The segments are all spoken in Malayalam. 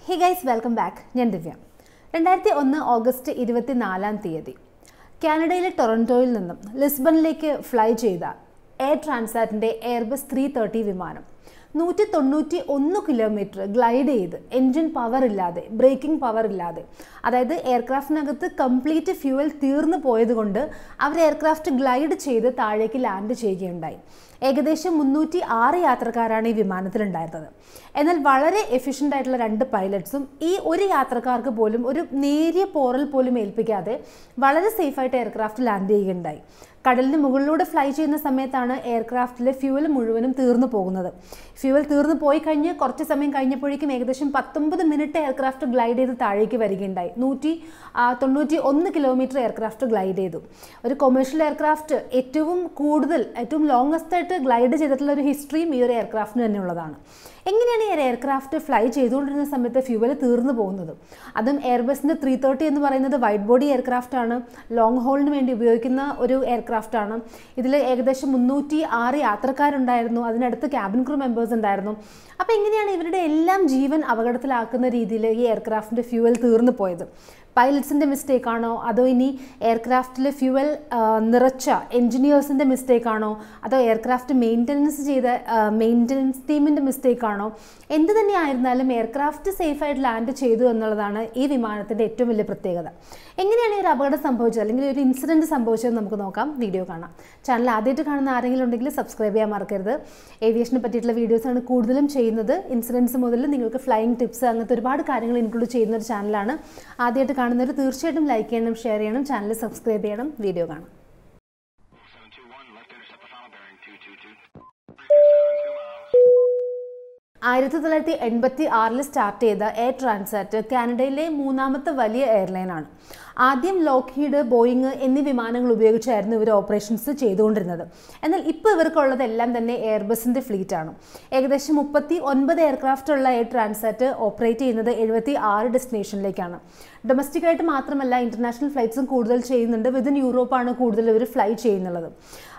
ഹേ ഗൈസ് വെൽക്കം ബാക്ക് ഞാൻ ദിവ്യ രണ്ടായിരത്തി ഒന്ന് ഓഗസ്റ്റ് ഇരുപത്തിനാലാം തീയതി കാനഡയിലെ ടൊറൻറ്റോയിൽ നിന്നും ലിസ്ബണിലേക്ക് ഫ്ലൈ ചെയ്ത എയർ ട്രാൻസാറ്റിൻ്റെ എയർബസ് ത്രീ തേർട്ടി വിമാനം നൂറ്റി തൊണ്ണൂറ്റി ഒന്ന് കിലോമീറ്റർ ഗ്ലൈഡ് ചെയ്ത് എൻജിൻ പവർ ഇല്ലാതെ ബ്രേക്കിംഗ് പവർ ഇല്ലാതെ അതായത് എയർക്രാഫ്റ്റിനകത്ത് കംപ്ലീറ്റ് ഫ്യൂവൽ തീർന്നു പോയതുകൊണ്ട് അവർ എയർക്രാഫ്റ്റ് ഗ്ലൈഡ് ചെയ്ത് താഴേക്ക് ലാൻഡ് ചെയ്യുകയുണ്ടായി ഏകദേശം മുന്നൂറ്റി ആറ് യാത്രക്കാരാണ് ഈ വിമാനത്തിലുണ്ടായിരുന്നത് എന്നാൽ വളരെ എഫിഷ്യൻ്റ് ആയിട്ടുള്ള രണ്ട് പൈലറ്റ്സും ഈ ഒരു യാത്രക്കാർക്ക് പോലും ഒരു നേരിയ പോറൽ പോലും ഏൽപ്പിക്കാതെ വളരെ സേഫായിട്ട് എയർക്രാഫ്റ്റ് ലാൻഡ് ചെയ്യുകയുണ്ടായി കടലിന് മുകളിലൂടെ ഫ്ലൈ ചെയ്യുന്ന സമയത്താണ് എയർക്രാഫ്റ്റിലെ ഫ്യൂവൽ മുഴുവനും തീർന്നു പോകുന്നത് ഫ്യൂവൽ തീർന്നു പോയി കഴിഞ്ഞ് കുറച്ച് സമയം കഴിഞ്ഞപ്പോഴേക്കും ഏകദേശം പത്തൊമ്പത് മിനിറ്റ് എയർക്രാഫ്റ്റ് ഗ്ലൈഡ് ചെയ്ത് താഴേക്ക് വരികയുണ്ടായി നൂറ്റി തൊണ്ണൂറ്റി ഒന്ന് കിലോമീറ്റർ എയർക്രാഫ്റ്റ് ഗ്ലൈഡ് ചെയ്തു ഒരു കൊമേഴ്ഷ്യൽ എയർക്രാഫ്റ്റ് ഏറ്റവും കൂടുതൽ ഏറ്റവും ലോങ്ങസ്റ്റ് ആയിട്ട് ഗ്ലൈഡ് ചെയ്തിട്ടുള്ള ഒരു ഹിസ്റ്ററിയും ഈ ഒരു എയർക്രാഫ്റ്റിന് തന്നെ ഉള്ളതാണ് എങ്ങനെയാണ് ഈ എയർക്രാഫ്റ്റ് ഫ്ലൈ ചെയ്തുകൊണ്ടിരുന്ന സമയത്ത് ഫ്യൂവൽ തീർന്നു പോകുന്നത് അതും എയർബസിൻ്റെ ത്രീ തേർട്ടി എന്ന് പറയുന്നത് വൈറ്റ് ബോഡി എയർക്രാഫ്റ്റ് ആണ് ലോങ് ഹോളിന് വേണ്ടി ഉപയോഗിക്കുന്ന ഒരു എയർക്രാഫ്റ്റ് ആണ് ഇതിൽ ഏകദേശം മുന്നൂറ്റി ആറ് യാത്രക്കാരുണ്ടായിരുന്നു അതിനടുത്ത് ക്യാബിൻ ക്രൂ മെമ്പേഴ്സ് ഉണ്ടായിരുന്നു അപ്പോൾ എങ്ങനെയാണ് ഇവരുടെ എല്ലാം ജീവൻ അപകടത്തിലാക്കുന്ന രീതിയിൽ ഈ എയർക്രാഫ്റ്റിൻ്റെ ഫ്യൂവൽ തീർന്നു പോയത് പൈലറ്റ്സിൻ്റെ മിസ്റ്റേക്ക് ആണോ അതോ ഇനി എയർക്രാഫ്റ്റിൽ ഫ്യൂവൽ നിറച്ച എൻജിനീയേഴ്സിൻ്റെ മിസ്റ്റേക്ക് ആണോ അതോ എയർക്രാഫ്റ്റ് മെയിൻ്റനൻസ് ചെയ്ത മെയിൻ്റനൻസ് ടീമിൻ്റെ മിസ്റ്റേക്ക് ആണോ എന്ത് തന്നെ ആയിരുന്നാലും എയർക്രാഫ്റ്റ് സേഫായിട്ട് ലാൻഡ് ചെയ്തു എന്നുള്ളതാണ് ഈ വിമാനത്തിൻ്റെ ഏറ്റവും വലിയ പ്രത്യേകത എങ്ങനെയാണ് ഈ ഒരു അപകടം സംഭവിച്ചത് അല്ലെങ്കിൽ ഒരു ഇൻസിഡൻറ്റ് സംഭവിച്ചത് നമുക്ക് നോക്കാം വീഡിയോ കാണാം ചാനൽ ആദ്യമായിട്ട് കാണുന്ന ആരെങ്കിലും ഉണ്ടെങ്കിൽ സബ്സ്ക്രൈബ് ചെയ്യാൻ മറക്കരുത് ഏവിയേഷനെ പറ്റിയിട്ടുള്ള വീഡിയോസാണ് കൂടുതലും ചെയ്യുന്നത് ഇൻസിഡൻസ് മുതൽ നിങ്ങൾക്ക് ഫ്ലൈയിങ് ടിപ്സ് അങ്ങനത്തെ ഒരുപാട് കാര്യങ്ങൾ ഇൻക്ലൂഡ് ചെയ്യുന്ന ഒരു ചാനലാണ് ആദ്യമായിട്ട് കാണുന്നവർ തീർച്ചയായിട്ടും ലൈക്ക് ചെയ്യണം ഷെയർ ചെയ്യണം ചാനൽ സബ്സ്ക്രൈബ് ചെയ്യണം വീഡിയോ കാണാം 721, left intercept the final bearing 222. 327, 2 miles. ആയിരത്തി തൊള്ളായിരത്തി എൺപത്തി ആറിൽ സ്റ്റാർട്ട് ചെയ്ത എയർ ട്രാൻസാറ്റ് കാനഡയിലെ മൂന്നാമത്തെ വലിയ എയർലൈനാണ് ആദ്യം ലോക്ഹീഡ് ബോയിങ് എന്നീ വിമാനങ്ങൾ ഉപയോഗിച്ചായിരുന്നു ഇവർ ഓപ്പറേഷൻസ് ചെയ്തുകൊണ്ടിരുന്നത് എന്നാൽ ഇപ്പോൾ ഇവർക്കുള്ളതെല്ലാം തന്നെ എയർബസിൻ്റെ ഫ്ലീറ്റാണ് ഏകദേശം മുപ്പത്തി ഒൻപത് എയർക്രാഫ്റ്റ് ഉള്ള എയർ ട്രാൻസാറ്റ് ഓപ്പറേറ്റ് ചെയ്യുന്നത് എഴുപത്തി ആറ് ഡെസ്റ്റിനേഷനിലേക്കാണ് ഡൊമസ്റ്റിക് ആയിട്ട് മാത്രമല്ല ഇൻ്റർനാഷണൽ ഫ്ലൈറ്റ്സും കൂടുതൽ ചെയ്യുന്നുണ്ട് വിതിൻ യൂറോപ്പാണ് കൂടുതൽ ഇവർ ഫ്ലൈ ചെയ്യുന്നുള്ളത്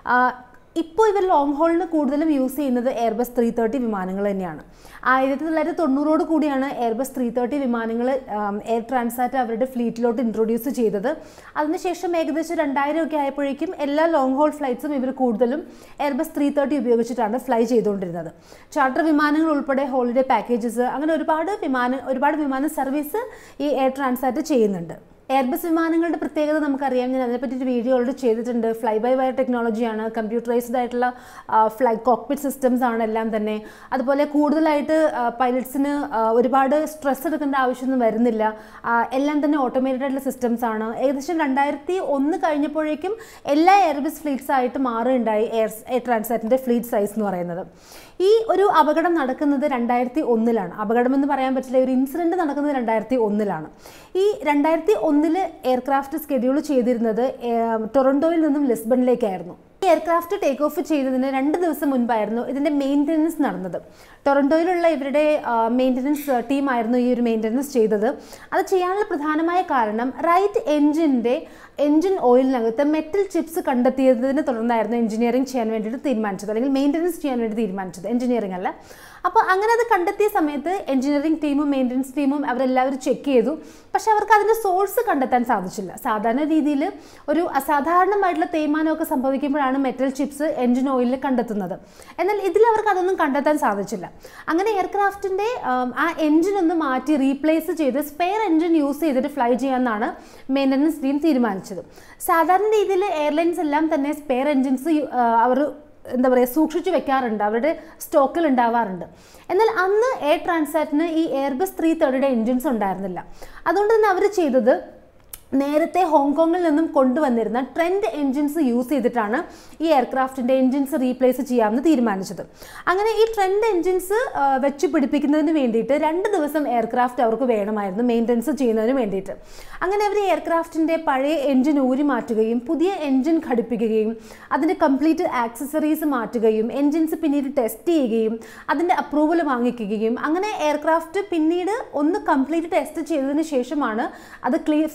ഇപ്പോൾ ഇവർ ലോങ് ഹോളിന് കൂടുതലും യൂസ് ചെയ്യുന്നത് എയർബസ് ത്രീ തേർട്ടി വിമാനങ്ങൾ തന്നെയാണ് ആയിരത്തി തൊള്ളായിരത്തി തൊണ്ണൂറോട് കൂടിയാണ് എയർബസ് ത്രീ തേർട്ടി വിമാനങ്ങൾ എയർ ട്രാൻസാറ്റ് അവരുടെ ഫ്ലീറ്റിലോട്ട് ഇൻട്രൊഡ്യൂസ് ചെയ്തത് അതിനുശേഷം ഏകദേശം രണ്ടായിരം ഒക്കെ ആയപ്പോഴേക്കും എല്ലാ ലോങ് ഹോൾ ഫ്ലൈറ്റ്സും ഇവർ കൂടുതലും എയർബസ് ത്രീ തേർട്ടി ഉപയോഗിച്ചിട്ടാണ് ഫ്ലൈ ചെയ്തുകൊണ്ടിരുന്നത് ചാർട്ടർ വിമാനങ്ങൾ ഉൾപ്പെടെ ഹോളിഡേ പാക്കേജസ് അങ്ങനെ ഒരുപാട് വിമാന ഒരുപാട് വിമാന സർവീസ് ഈ എയർ ട്രാൻസാറ്റ് ചെയ്യുന്നുണ്ട് എയർബസ് വിമാനങ്ങളുടെ പ്രത്യേകത നമുക്കറിയാം ഞാൻ അതിനെപ്പറ്റി ഒരു വീഡിയോ ഓൾറെഡി ചെയ്തിട്ടുണ്ട് ഫ്ലൈ ബൈ വയർ ടെക്നോളജിയാണ് കമ്പ്യൂട്ടറൈസ്ഡ് ആയിട്ടുള്ള ഫ്ലൈ കോക്പിറ്റ് സിസ്റ്റംസ് ആണ് എല്ലാം തന്നെ അതുപോലെ കൂടുതലായിട്ട് പൈലറ്റ്സിന് ഒരുപാട് സ്ട്രെസ് എടുക്കേണ്ട ആവശ്യമൊന്നും വരുന്നില്ല ആ, എല്ലാം തന്നെ ഓട്ടോമേറ്റഡ് ആയിട്ടുള്ള സിസ്റ്റംസ് ആണ് ഏകദേശം രണ്ടായിരത്തി ഒന്ന് കഴിഞ്ഞപ്പോഴേക്കും എല്ലാ എയർബസ് ഫ്ലീറ്റ്സ് ആയിട്ട് മാറുകയുണ്ടായി എയർ എയർ ട്രാൻസാറ്റിൻ്റെ ഫ്ലീറ്റ് സൈസ് എന്ന് പറയുന്നത് ഈ ഒരു അപകടം നടക്കുന്നത് രണ്ടായിരത്തി ഒന്നിലാണ് അപകടം എന്ന് പറയാൻ പറ്റില്ല ഒരു ഇൻസിഡൻറ്റ് നടക്കുന്നത് രണ്ടായിരത്തി ഒന്നിലാണ് ഈ രണ്ടായിരത്തി ഒന്നില് എയർക്രാഫ്റ്റ് സ്കെഡ്യൂൾ ചെയ്തിരുന്നത് ഏർ, ടൊറൻറ്റോയിൽ നിന്നും ലിസ്ബണിലേക്കായിരുന്നു ഈ എയർക്രാഫ്റ്റ് ടേക്ക് ഓഫ് ചെയ്തതിന് രണ്ട് ദിവസം മുൻപായിരുന്നു ഇതിൻ്റെ മെയിൻ്റനൻസ് നടന്നത് ടൊറൻറ്റോയിലുള്ള ഇവരുടെ മെയിൻ്റനൻസ് ടീമായിരുന്നു ഈ ഒരു മെയിൻ്റനൻസ് ചെയ്തത് അത് ചെയ്യാനുള്ള പ്രധാനമായ കാരണം റൈറ്റ് എൻജിൻ്റെ എൻജിൻ ഓയിലിനകത്ത് മെറ്റൽ ചിപ്സ് കണ്ടെത്തിയതിനെ തുടർന്നായിരുന്നു എഞ്ചിനീയറിംഗ് ചെയ്യാൻ വേണ്ടിയിട്ട് തീരുമാനിച്ചത് അല്ലെങ്കിൽ മെയിൻ്റനൻസ് ചെയ്യാൻ വേണ്ടി തീരുമാനിച്ചത് എഞ്ചിനീയറിംഗ് അല്ല അപ്പോൾ അങ്ങനെ അത് കണ്ടെത്തിയ സമയത്ത് എഞ്ചിനീയറിംഗ് ടീമും മെയിൻ്റനൻസ് ടീമും അവരെല്ലാവരും ചെക്ക് ചെയ്തു പക്ഷെ അവർക്ക് അതിൻ്റെ സോഴ്സ് കണ്ടെത്താൻ സാധിച്ചില്ല സാധാരണ രീതിയിൽ ഒരു അസാധാരണമായിട്ടുള്ള തേയ്മാനമൊക്കെ സംഭവിക്കുമ്പോഴാണ് മെറ്റൽ ചിപ്സ് എഞ്ചിൻ ഓയിലിൽ കണ്ടെത്തുന്നത് എന്നാൽ ഇതിൽ അവർക്ക് അതൊന്നും കണ്ടെത്താൻ സാധിച്ചില്ല അങ്ങനെ എയർക്രാഫ്റ്റിൻ്റെ ആ എഞ്ചിൻ ഒന്ന് മാറ്റി റീപ്ലേസ് ചെയ്ത് സ്പെയർ എഞ്ചിൻ യൂസ് ചെയ്തിട്ട് ഫ്ലൈ ചെയ്യാമെന്നാണ് മെയിൻ്റനൻസ് ടീം തീരുമാനിച്ചത് സാധാരണ രീതിയിൽ എയർലൈൻസ് എല്ലാം തന്നെ സ്പെയർ എഞ്ചിൻസ് അവർ എന്താ പറയുക സൂക്ഷിച്ചു വെക്കാറുണ്ട് അവരുടെ സ്റ്റോക്കിൽ ഉണ്ടാവാറുണ്ട് എന്നാൽ അന്ന് എയർ ട്രാൻസാറ്റിന് ഈ എയർബസ് ത്രീ തേർട്ടിയുടെ എൻജിൻസ് ഉണ്ടായിരുന്നില്ല അതുകൊണ്ട് തന്നെ അവർ ചെയ്തത് നേരത്തെ ഹോങ്കോങ്ങിൽ നിന്നും കൊണ്ടുവന്നിരുന്ന ട്രെൻഡ് എൻജിൻസ് യൂസ് ചെയ്തിട്ടാണ് ഈ എയർക്രാഫ്റ്റിൻ്റെ എൻജിൻസ് റീപ്ലേസ് ചെയ്യാമെന്ന് തീരുമാനിച്ചത് അങ്ങനെ ഈ ട്രെൻഡ് എൻജിൻസ് വെച്ച് പിടിപ്പിക്കുന്നതിന് വേണ്ടിയിട്ട് രണ്ട് ദിവസം എയർക്രാഫ്റ്റ് അവർക്ക് വേണമായിരുന്നു മെയിൻ്റനൻസ് ചെയ്യുന്നതിന് വേണ്ടിയിട്ട് അങ്ങനെ അവർ എയർക്രാഫ്റ്റിൻ്റെ പഴയ എൻജിൻ ഊരി മാറ്റുകയും പുതിയ എൻജിൻ ഘടിപ്പിക്കുകയും അതിൻ്റെ കംപ്ലീറ്റ് ആക്സസറീസ് മാറ്റുകയും എൻജിൻസ് പിന്നീട് ടെസ്റ്റ് ചെയ്യുകയും അതിൻ്റെ അപ്രൂവൽ വാങ്ങിക്കുകയും അങ്ങനെ എയർക്രാഫ്റ്റ് പിന്നീട് ഒന്ന് കംപ്ലീറ്റ് ടെസ്റ്റ് ചെയ്തതിന് ശേഷമാണ് അത് ക്ലീ ഫ്ലൈയിങ്ങിന്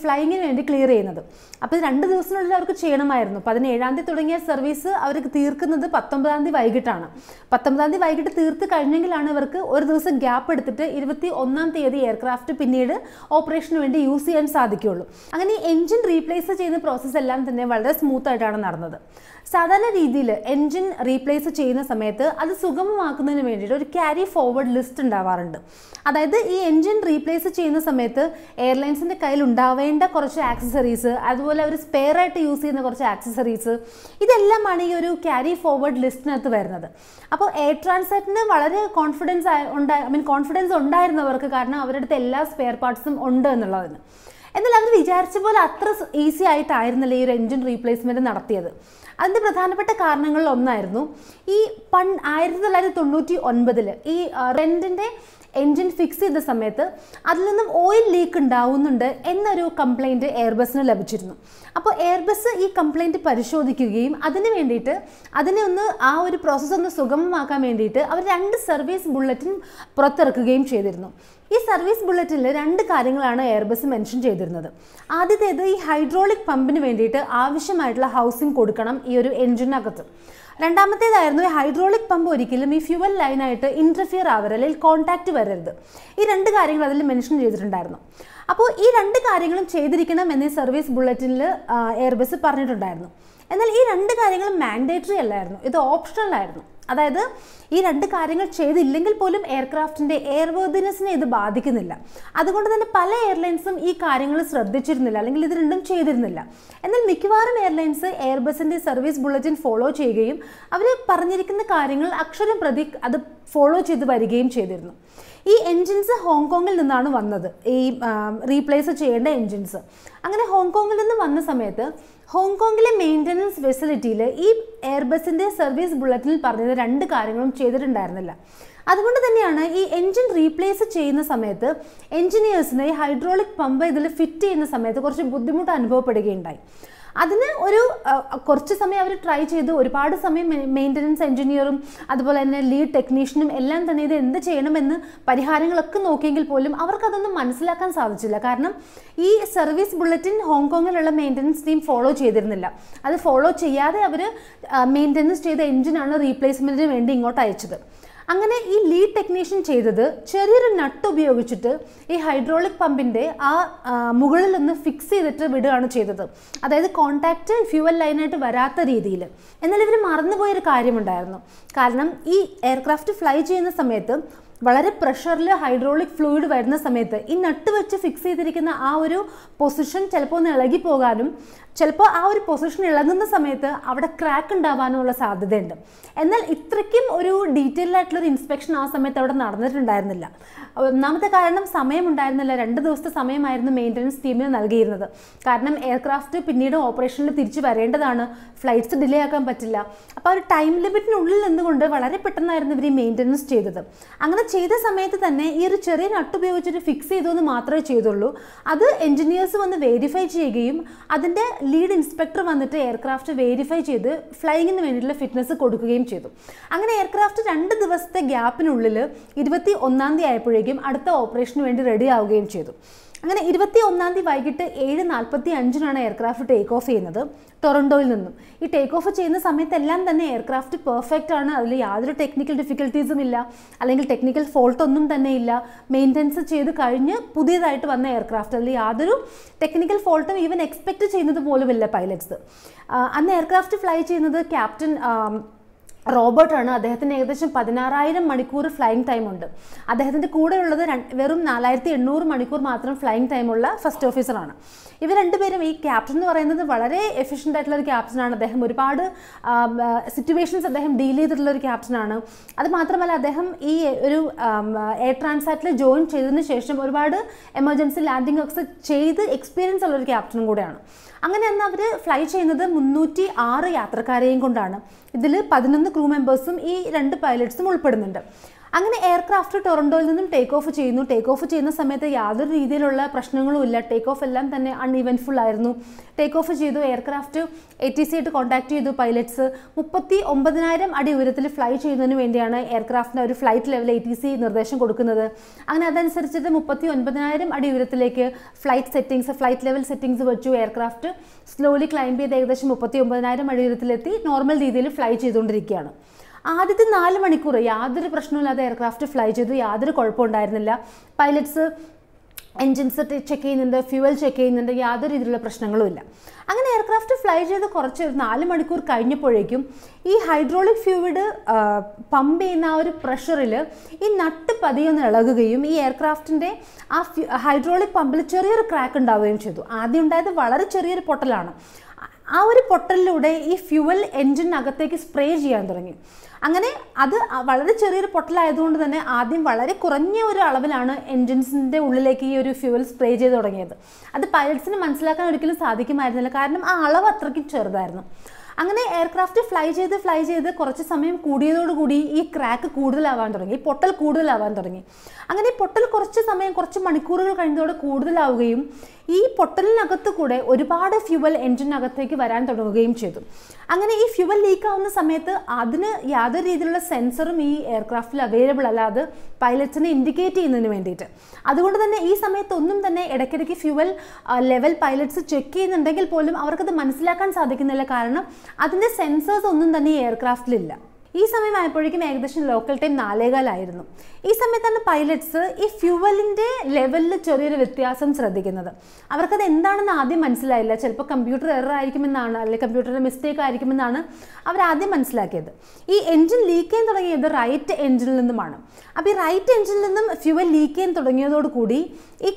വേണ്ടി ക്ലിയർ ചെയ്യുന്നത് അപ്പോൾ രണ്ട് ദിവസത്തിനുള്ളിൽ അവർക്ക് ചെയ്യണമായിരുന്നു പതിനേഴാം തീയതി തുടങ്ങിയ സർവീസ് അവർക്ക് തീർക്കുന്നത് പത്തൊമ്പതാം തീയതി വൈകിട്ടാണ് പത്തൊമ്പതാം തീയതി വൈകിട്ട് തീർത്ത് കഴിഞ്ഞെങ്കിലാണ് ഇവർക്ക് ഒരു ദിവസം ഗ്യാപ്പ് എടുത്തിട്ട് ഇരുപത്തി ഒന്നാം തീയതി എയർക്രാഫ്റ്റ് പിന്നീട് ഓപ്പറേഷന് വേണ്ടി യൂസ് ചെയ്യാൻ സാധിക്കുകയുള്ളൂ അങ്ങനെ ഈ എഞ്ചിൻ റീപ്ലേസ് ചെയ്യുന്ന പ്രോസസ്സ് എല്ലാം തന്നെ വളരെ സ്മൂത്ത് ആയിട്ടാണ് നടന്നത് സാധാരണ രീതിയിൽ എൻജിൻ റീപ്ലേസ് ചെയ്യുന്ന സമയത്ത് അത് സുഗമമാക്കുന്നതിന് വേണ്ടിയിട്ട് ഒരു ക്യാരി ഫോർവേഡ് ലിസ്റ്റ് ഉണ്ടാവാറുണ്ട് അതായത് ഈ എൻജിൻ റീപ്ലേസ് ചെയ്യുന്ന സമയത്ത് എയർലൈൻസിൻ്റെ കയ്യിൽ ഉണ്ടാവേണ്ട കുറച്ച് ആക്സസറീസ് അതുപോലെ അവർ സ്പെയർ ആയിട്ട് യൂസ് ചെയ്യുന്ന കുറച്ച് ആക്സസറീസ് ഇതെല്ലാമാണ് ഈ ഒരു ക്യാരി ഫോർവേഡ് ലിസ്റ്റിനകത്ത് വരുന്നത് അപ്പോൾ എയർ ട്രാൻസാറ്റിന് വളരെ കോൺഫിഡൻസ് ഉണ്ടായി ഐ മീൻ കോൺഫിഡൻസ് ഉണ്ടായിരുന്നവർക്ക് കാരണം അവരുടെ അടുത്ത് എല്ലാ സ്പെയർ പാർട്സും ഉണ്ട് എന്നുള്ളതിന് എന്നാൽ അവർ വിചാരിച്ച പോലെ അത്ര ഈസി ആയിട്ടായിരുന്നില്ല ഈ ഒരു എൻജിൻ റീപ്ലേസ്മെൻറ്റ് നടത്തിയത് അതിൻ്റെ പ്രധാനപ്പെട്ട കാരണങ്ങളിൽ ഒന്നായിരുന്നു ഈ പൺ ആയിരത്തി തൊള്ളായിരത്തി തൊണ്ണൂറ്റി ഒൻപതിൽ ഈ റെൻറ്റിൻ്റെ എൻജിൻ ഫിക്സ് ചെയ്ത സമയത്ത് അതിൽ നിന്നും ഓയിൽ ലീക്ക് ഉണ്ടാവുന്നുണ്ട് എന്നൊരു കംപ്ലൈൻറ്റ് എയർബസിന് ലഭിച്ചിരുന്നു അപ്പോൾ എയർബസ് ഈ കംപ്ലൈൻറ്റ് പരിശോധിക്കുകയും അതിന് വേണ്ടിയിട്ട് അതിനെ ഒന്ന് ആ ഒരു പ്രോസസ്സ് ഒന്ന് സുഗമമാക്കാൻ വേണ്ടിയിട്ട് അവർ രണ്ട് സർവീസ് ബുള്ളറ്റിൻ പുറത്തിറക്കുകയും ചെയ്തിരുന്നു ഈ സർവീസ് ബുള്ളറ്റിനിൽ രണ്ട് കാര്യങ്ങളാണ് എയർബസ് മെൻഷൻ ചെയ്തിരുന്നത് ആദ്യത്തേത് ഈ ഹൈഡ്രോളിക് പമ്പിന് വേണ്ടിയിട്ട് ആവശ്യമായിട്ടുള്ള ഹൗസിംഗ് കൊടുക്കണം ഈ ഒരു എൻജിനകത്ത് രണ്ടാമത്തേതായിരുന്നു ഈ ഹൈഡ്രോളിക് പമ്പ് ഒരിക്കലും ഈ ഫ്യുവൽ ലൈനായിട്ട് ഇൻ്റർഫിയർ ആവരുത് അല്ലെങ്കിൽ കോൺടാക്റ്റ് വരരുത് ഈ രണ്ട് കാര്യങ്ങൾ അതിൽ മെൻഷൻ ചെയ്തിട്ടുണ്ടായിരുന്നു അപ്പോൾ ഈ രണ്ട് കാര്യങ്ങളും ചെയ്തിരിക്കണം എന്നീ സർവീസ് ബുള്ളറ്റിനിൽ എയർബസ് പറഞ്ഞിട്ടുണ്ടായിരുന്നു എന്നാൽ ഈ രണ്ട് കാര്യങ്ങളും മാൻഡേറ്ററി അല്ലായിരുന്നു ഇത് ഓപ്ഷണൽ ആയിരുന്നു അതായത് ഈ രണ്ട് കാര്യങ്ങൾ ചെയ്തില്ലെങ്കിൽ പോലും എയർക്രാഫ്റ്റിൻ്റെ എയർവേർദിനെസ്സിനെ ഇത് ബാധിക്കുന്നില്ല അതുകൊണ്ട് തന്നെ പല എയർലൈൻസും ഈ കാര്യങ്ങൾ ശ്രദ്ധിച്ചിരുന്നില്ല അല്ലെങ്കിൽ ഇത് രണ്ടും ചെയ്തിരുന്നില്ല എന്നാൽ മിക്കവാറും എയർലൈൻസ് എയർബസിൻ്റെ സർവീസ് ബുള്ളറ്റിൻ ഫോളോ ചെയ്യുകയും അവർ പറഞ്ഞിരിക്കുന്ന കാര്യങ്ങൾ അക്ഷരം പ്രതി അത് ഫോളോ ചെയ്ത് വരികയും ചെയ്തിരുന്നു ഈ എൻജിൻസ് ഹോങ്കോങ്ങിൽ നിന്നാണ് വന്നത് ഈ റീപ്ലേസ് ചെയ്യേണ്ട എൻജിൻസ് അങ്ങനെ ഹോങ്കോങ്ങിൽ നിന്ന് വന്ന സമയത്ത് ഹോങ്കോങ്ങിലെ മെയിൻ്റനൻസ് ഫെസിലിറ്റിയിൽ ഈ എയർബസിൻ്റെ സർവീസ് ബുള്ളറ്റിനിൽ പറഞ്ഞത് രണ്ട് കാര്യങ്ങളും ചെയ്തിട്ടുണ്ടായിരുന്നില്ല അതുകൊണ്ട് തന്നെയാണ് ഈ എൻജിൻ റീപ്ലേസ് ചെയ്യുന്ന സമയത്ത് എൻജിനീയേഴ്സിന് ഈ ഹൈഡ്രോളിക് പമ്പ് ഇതിൽ ഫിറ്റ് ചെയ്യുന്ന സമയത്ത് കുറച്ച് ബുദ്ധിമുട്ട് അനുഭവപ്പെടുകയുണ്ടായി അതിന് ഒരു അഹ്, കുറച്ച് സമയം അവർ ട്രൈ ചെയ്തു ഒരുപാട് സമയം മെയിൻ്റനൻസ് എഞ്ചിനീയറും അതുപോലെ തന്നെ ലീഡ് ടെക്നീഷ്യനും എല്ലാം തന്നെ ഇത് എന്ത് ചെയ്യണമെന്ന് പരിഹാരങ്ങളൊക്കെ നോക്കിയെങ്കിൽ പോലും അവർക്കതൊന്നും മനസ്സിലാക്കാൻ സാധിച്ചില്ല കാരണം ഈ സർവീസ് ബുള്ളറ്റിൻ ഹോങ്കോങ്ങിലുള്ള മെയിൻ്റനൻസ് ടീം ഫോളോ ചെയ്തിരുന്നില്ല അത് ഫോളോ ചെയ്യാതെ അവർ മെയിൻ്റനൻസ് ചെയ്ത എഞ്ചിനാണ് റീപ്ലേസ്മെൻറ്റിന് വേണ്ടി ഇങ്ങോട്ട് അയച്ചത് അങ്ങനെ ഈ ലീഡ് ടെക്നീഷ്യൻ ചെയ്തത് ചെറിയൊരു നട്ട് ഉപയോഗിച്ചിട്ട് ഈ ഹൈഡ്രോളിക് പമ്പിൻ്റെ ആ ആ, മുകളിൽ ഒന്ന് ഫിക്സ് ചെയ്തിട്ട് വിടുകയാണ് ചെയ്തത് അതായത് കോണ്ടാക്റ്റ് ഫ്യൂവൽ ലൈനായിട്ട് വരാത്ത രീതിയിൽ എന്നാൽ ഇവർ മറന്നുപോയൊരു കാര്യമുണ്ടായിരുന്നു കാരണം ഈ എയർക്രാഫ്റ്റ് ഫ്ലൈ ചെയ്യുന്ന സമയത്ത് വളരെ പ്രഷറിൽ ഹൈഡ്രോളിക് ഫ്ലൂയിഡ് വരുന്ന സമയത്ത് ഈ നട്ട് വെച്ച് ഫിക്സ് ചെയ്തിരിക്കുന്ന ആ ഒരു പൊസിഷൻ ചിലപ്പോൾ ഒന്ന് ഇളകി പോകാനും ചിലപ്പോൾ ആ ഒരു പൊസിഷൻ ഇളകുന്ന സമയത്ത് അവിടെ ക്രാക്ക് ഉണ്ടാവാനുള്ള സാധ്യതയുണ്ട് എന്നാൽ ഇത്രയ്ക്കും ഒരു ഡീറ്റെയിൽ ആയിട്ടുള്ള ഒരു ഇൻസ്പെക്ഷൻ ആ സമയത്ത് അവിടെ നടന്നിട്ടുണ്ടായിരുന്നില്ല ഒന്നാമത്തെ കാരണം സമയമുണ്ടായിരുന്നില്ല രണ്ട് ദിവസത്തെ സമയമായിരുന്നു മെയിൻ്റനൻസ് ടീമിന് നൽകിയിരുന്നത് കാരണം എയർക്രാഫ്റ്റ് പിന്നീട് ഓപ്പറേഷനിൽ തിരിച്ചു വരേണ്ടതാണ് ഫ്ലൈറ്റ്സ് ഡിലേ ആക്കാൻ പറ്റില്ല അപ്പോൾ ആ ഒരു ടൈം ലിമിറ്റിനുള്ളിൽ നിന്നുകൊണ്ട് വളരെ പെട്ടെന്നായിരുന്നു ഇവർ ഈ മെയിൻ്റനൻസ് ചെയ്തത് അങ്ങനെ ചെയ്ത സമയത്ത് തന്നെ ഈ ഒരു ചെറിയ നട്ട് ഉപയോഗിച്ചിട്ട് ഫിക്സ് ചെയ്തു എന്ന് മാത്രമേ ചെയ്തുള്ളൂ അത് എഞ്ചിനീയേഴ്സ് വന്ന് വെരിഫൈ ചെയ്യുകയും അതിൻ്റെ ലീഡ് ഇൻസ്പെക്ടർ വന്നിട്ട് എയർക്രാഫ്റ്റ് വെരിഫൈ ചെയ്ത് ഫ്ലൈയിങ്ങിന് വേണ്ടിയിട്ടുള്ള ഫിറ്റ്നസ് കൊടുക്കുകയും ചെയ്തു അങ്ങനെ എയർക്രാഫ്റ്റ് രണ്ട് ദിവസത്തെ ഗ്യാപ്പിനുള്ളിൽ ഇരുപത്തി ഒന്നാം തീയതി ആയപ്പോഴേക്കും അടുത്ത ഓപ്പറേഷന് വേണ്ടി റെഡി ആവുകയും ചെയ്തു അങ്ങനെ ഇരുപത്തി ഒന്നാം തീയതി വൈകിട്ട് ഏഴ് നാൽപ്പത്തി അഞ്ചിനാണ് എയർക്രാഫ്റ്റ് ടേക്ക് ഓഫ് ചെയ്യുന്നത് ടൊറൻഡോയിൽ നിന്നും ഈ ടേക്ക് ഓഫ് ചെയ്യുന്ന സമയത്തെല്ലാം തന്നെ എയർക്രാഫ്റ്റ് പെർഫെക്റ്റ് ആണ് അതിൽ യാതൊരു ടെക്നിക്കൽ ഡിഫിക്കൽട്ടീസും ഇല്ല അല്ലെങ്കിൽ ടെക്നിക്കൽ ഫോൾട്ട് ഒന്നും തന്നെ ഇല്ല മെയിൻ്റനൻസ് ചെയ്ത് കഴിഞ്ഞ് പുതിയതായിട്ട് വന്ന എയർക്രാഫ്റ്റ് അതിൽ യാതൊരു ടെക്നിക്കൽ ഫോൾട്ടും ഈവൻ എക്സ്പെക്ട് ചെയ്യുന്നത് പോലുമില്ല പൈലറ്റ്സ് അന്ന് എയർക്രാഫ്റ്റ് ഫ്ലൈ ചെയ്യുന്നത് ക്യാപ്റ്റൻ റോബർട്ടാണ് അദ്ദേഹത്തിന് ഏകദേശം പതിനാറായിരം മണിക്കൂർ ഫ്ലൈയിങ് ടൈം ഉണ്ട് അദ്ദേഹത്തിൻ്റെ കൂടെയുള്ളത് രണ്ട് വെറും നാലായിരത്തി എണ്ണൂറ് മണിക്കൂർ മാത്രം ഫ്ലൈയിങ് ടൈമുള്ള ഫസ്റ്റ് ഓഫീസറാണ് ഇവർ രണ്ടുപേരും ഈ ക്യാപ്റ്റൻ എന്ന് പറയുന്നത് വളരെ എഫിഷ്യൻ്റ് ആയിട്ടുള്ള ഒരു ക്യാപ്റ്റനാണ് അദ്ദേഹം ഒരുപാട് സിറ്റുവേഷൻസ് അദ്ദേഹം ഡീൽ ചെയ്തിട്ടുള്ള ഒരു ക്യാപ്റ്റനാണ് അത് മാത്രമല്ല അദ്ദേഹം ഈ ഒരു എയർ ട്രാൻസാറ്റിൽ ജോയിൻ ചെയ്തതിന് ശേഷം ഒരുപാട് എമർജൻസി ലാൻഡിംഗ് ഒക്കെ ചെയ്ത് എക്സ്പീരിയൻസ് ഉള്ള ഒരു ക്യാപ്റ്റനും കൂടെയാണ് അങ്ങനെ അന്ന് അവർ ഫ്ലൈ ചെയ്യുന്നത് മുന്നൂറ്റി ആറ് യാത്രക്കാരെയും കൊണ്ടാണ് ഇതിൽ പതിനൊന്ന് ക്രൂ മെമ്പേഴ്സും ഈ രണ്ട് പൈലറ്റ്സും ഉൾപ്പെടുന്നുണ്ട് അങ്ങനെ എയർക്രാഫ്റ്റ് ടൊറൻഡോയിൽ നിന്നും ടേക്ക് ഓഫ് ചെയ്യുന്നു ടേക്ക് ഓഫ് ചെയ്യുന്ന സമയത്ത് യാതൊരു രീതിയിലുള്ള പ്രശ്നങ്ങളും ഇല്ല ടേക്ക് ഓഫ് എല്ലാം തന്നെ അൺഇവൻഫുൾ ആയിരുന്നു ടേക്ക് ഓഫ് ചെയ്തു എയർക്രാഫ്റ്റ് എ ടി സി ആയിട്ട് കോൺടാക്ട് ചെയ്തു പൈലറ്റ്സ് മുപ്പത്തി ഒമ്പതിനായിരം അടി ഉയരത്തിൽ ഫ്ലൈ ചെയ്യുന്നതിന് വേണ്ടിയാണ് എയർക്രാഫ്റ്റിന് ഒരു flight level A T C നിർദ്ദേശം കൊടുക്കുന്നത് അങ്ങനെ അതനുസരിച്ചിട്ട് മുപ്പത്തി ഒൻപതിനായിരം അടി ഉയരത്തിലേക്ക് flight settings flight level settings വെച്ചു എയർക്രാഫ്റ്റ് സ്ലോലി ക്ലൈംബ് ചെയ്ത് ഏകദേശം മുപ്പത്തി ഒമ്പതിനായിരം അടി ഉയരത്തിലെത്തി നോർമൽ രീതിയിൽ ഫ്ലൈ ചെയ്തുകൊണ്ടിരിക്കുകയാണ് ആദ്യത്തെ നാല് മണിക്കൂർ യാതൊരു പ്രശ്നമില്ലാതെ എയർക്രാഫ്റ്റ് ഫ്ലൈ ചെയ്തു യാതൊരു കുഴപ്പമുണ്ടായിരുന്നില്ല പൈലറ്റ്സ് എൻജിൻസ് ചെക്ക് ചെയ്യുന്നുണ്ട് ഫ്യൂവൽ ചെക്ക് ചെയ്യുന്നുണ്ട് യാതൊരു രീതിയിലുള്ള പ്രശ്നങ്ങളും ഇല്ല അങ്ങനെ എയർക്രാഫ്റ്റ് ഫ്ലൈ ചെയ്ത് കുറച്ച് ഒരു നാല് മണിക്കൂർ കഴിഞ്ഞപ്പോഴേക്കും ഈ ഹൈഡ്രോളിക് ഫ്യൂയിഡ് പമ്പ് ചെയ്യുന്ന ആ ഒരു പ്രഷറിൽ ഈ നട്ട് പതിയൊന്ന് ഇളകുകയും ഈ എയർക്രാഫ്റ്റിൻ്റെ ആ ഹൈഡ്രോളിക് പമ്പിൽ ചെറിയൊരു ക്രാക്ക് ഉണ്ടാവുകയും ചെയ്തു ആദ്യം ഉണ്ടായത് വളരെ ചെറിയൊരു പൊട്ടലാണ് ആ ഒരു പൊട്ടലിലൂടെ ഈ ഫ്യൂവൽ എൻജിനകത്തേക്ക് സ്പ്രേ ചെയ്യാൻ തുടങ്ങി അങ്ങനെ അത് വളരെ ചെറിയൊരു പൊട്ടലായതുകൊണ്ട് തന്നെ ആദ്യം വളരെ കുറഞ്ഞ ഒരു അളവിലാണ് എൻജിൻസിൻ്റെ ഉള്ളിലേക്ക് ഈ ഒരു ഫ്യൂവൽ സ്പ്രേ ചെയ്ത് തുടങ്ങിയത് അത് പൈലറ്റ്സിന് മനസ്സിലാക്കാൻ ഒരിക്കലും സാധിക്കുമായിരുന്നില്ല കാരണം ആ അളവ് അത്രയ്ക്കും ചെറുതായിരുന്നു അങ്ങനെ എയർക്രാഫ്റ്റ് ഫ്ലൈ ചെയ്ത് ഫ്ലൈ ചെയ്ത് കുറച്ച് സമയം കൂടിയതോടുകൂടി ഈ ക്രാക്ക് കൂടുതലാവാൻ തുടങ്ങി ഈ പൊട്ടൽ കൂടുതലാവാൻ തുടങ്ങി അങ്ങനെ ഈ പൊട്ടൽ കുറച്ച് സമയം കുറച്ച് മണിക്കൂറുകൾ കഴിഞ്ഞതോടെ കൂടുതലാവുകയും ഈ പൊട്ടലിനകത്ത് കൂടെ ഒരുപാട് ഫ്യൂവൽ എൻജിനകത്തേക്ക് വരാൻ തുടങ്ങുകയും ചെയ്തു അങ്ങനെ ഈ ഫ്യൂവൽ ലീക്ക് ആവുന്ന സമയത്ത് അതിന് യാതൊരു രീതിയിലുള്ള സെൻസറും ഈ എയർക്രാഫ്റ്റിൽ അവൈലബിൾ അല്ലാതെ പൈലറ്റ്സിനെ ഇൻഡിക്കേറ്റ് ചെയ്യുന്നതിന് വേണ്ടിയിട്ട് അതുകൊണ്ട് തന്നെ ഈ സമയത്ത് ഒന്നും തന്നെ ഇടയ്ക്കിടയ്ക്ക് ഫ്യൂവൽ ലെവൽ പൈലറ്റ്സ് ചെക്ക് ചെയ്യുന്നുണ്ടെങ്കിൽ പോലും അവർക്കത് മനസ്സിലാക്കാൻ സാധിക്കുന്നില്ല കാരണം അതിൻ്റെ സെൻസേഴ്സ് ഒന്നും തന്നെ ഈ എയർക്രാഫ്റ്റിലില്ല ഈ സമയമായപ്പോഴേക്കും ഏകദേശം ലോക്കൽ ടൈം നാലേകാലായിരുന്നു ഈ സമയത്താണ് പൈലറ്റ്സ് ഈ ഫ്യൂവലിൻ്റെ ലെവലിൽ ചെറിയൊരു വ്യത്യാസം ശ്രദ്ധിക്കുന്നത് അവർക്കത് എന്താണെന്ന് ആദ്യം മനസ്സിലായില്ല ചിലപ്പോൾ കമ്പ്യൂട്ടർ എറർ ആയിരിക്കുമെന്നാണ് അല്ലെങ്കിൽ കമ്പ്യൂട്ടറിൻ്റെ മിസ്റ്റേക്ക് ആയിരിക്കുമെന്നാണ് അവർ ആദ്യം മനസ്സിലാക്കിയത് ഈ എൻജിൻ ലീക്ക് ചെയ്യാൻ തുടങ്ങിയത് റൈറ്റ് എൻജിനിൽ നിന്നുമാണ് അപ്പോൾ ഈ റൈറ്റ് എൻജിനിൽ നിന്നും ഫ്യൂവൽ ലീക്ക് ചെയ്യാൻ തുടങ്ങിയതോടുകൂടി ഈ